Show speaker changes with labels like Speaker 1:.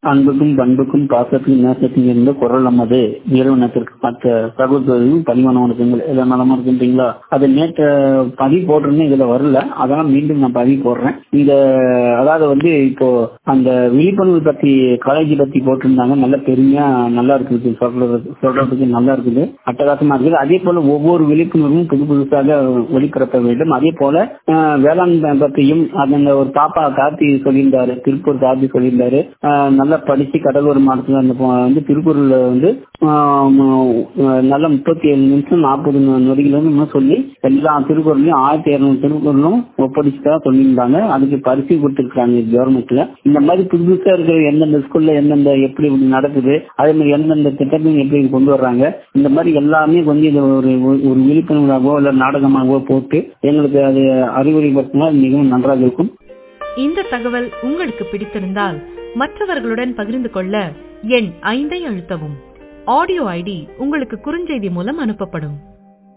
Speaker 1: அன்புக்கும் பண்புக்கும் பாசத்துக்கும் நேசத்துக்கும் இருந்த குரல் நமது நிறுவனத்திற்கு மற்ற சகோதரர்களும் பணிவான வணக்கங்கள் எல்லாம் நலமா இருக்கின்றீங்களா அது நேற்று பதிவு போட்டிருந்தேன் இதுல வரல அதெல்லாம் மீண்டும் நான் பதிவு போடுறேன் இந்த அதாவது வந்து இப்போ அந்த விழிப்புணர்வு பத்தி காலேஜ் பத்தி போட்டிருந்தாங்க நல்ல பெருமையா நல்லா இருக்குது சொல்றது சொல்றதுக்கு நல்லா இருக்குது அட்டகாசமா இருக்குது அதே போல ஒவ்வொரு விழிப்புணர்வும் புது புதுசாக ஒளிபரப்ப வேண்டும் அதே போல அஹ், வேளாண் பத்தியும் அந்த ஒரு பாப்பா கார்த்தி சொல்லியிருந்தாரு திருப்பூர் கார்த்தி சொல்லியிருந்தாரு அஹ், நல்லா படிச்சு கடலூர் மாவட்டத்தில் அந்த பொ- வந்து திருப்பூர்ல வந்து ஆஹ், ம- நல்ல முப்பத்தி ஏழு நிமிஷம் நாற்பது நொடிகள் வந்து இன்னும் சொல்லி எல்லா திருக்குறளையும் ஆயிரத்தி இருநூறு திருக்குறளும் ஒப்படைச்சுட்டா சொல்லியிருந்தாங்க அதுக்கு பரிசு கொடுத்துருக்காங்க கவர்மெண்ட்ல இந்த மாதிரி புது புதுசா இருக்கிற எந்தெந்த ஸ்கூல்ல எந்தெந்த எப்படி இப்படி நடக்குது அதே மாதிரி எந்தெந்த திட்டத்தையும் எப்படி கொண்டு வர்றாங்க இந்த மாதிரி எல்லாமே கொஞ்சம் இது ஒரு ஒரு விழிப்புணர்வாகவோ இல்ல நாடகமாகவோ போட்டு எங்களுக்கு அது அறிவுரைப்படுத்தினா மிகவும் நன்றாக இருக்கும்
Speaker 2: இந்த தகவல் உங்களுக்கு பிடித்திருந்தால் மற்றவர்களுடன் பகிர்ந்து கொள்ள எண் ஐந்தை அழுத்தவும் ஆடியோ ஐடி உங்களுக்கு குறுஞ்செய்தி மூலம் அனுப்பப்படும்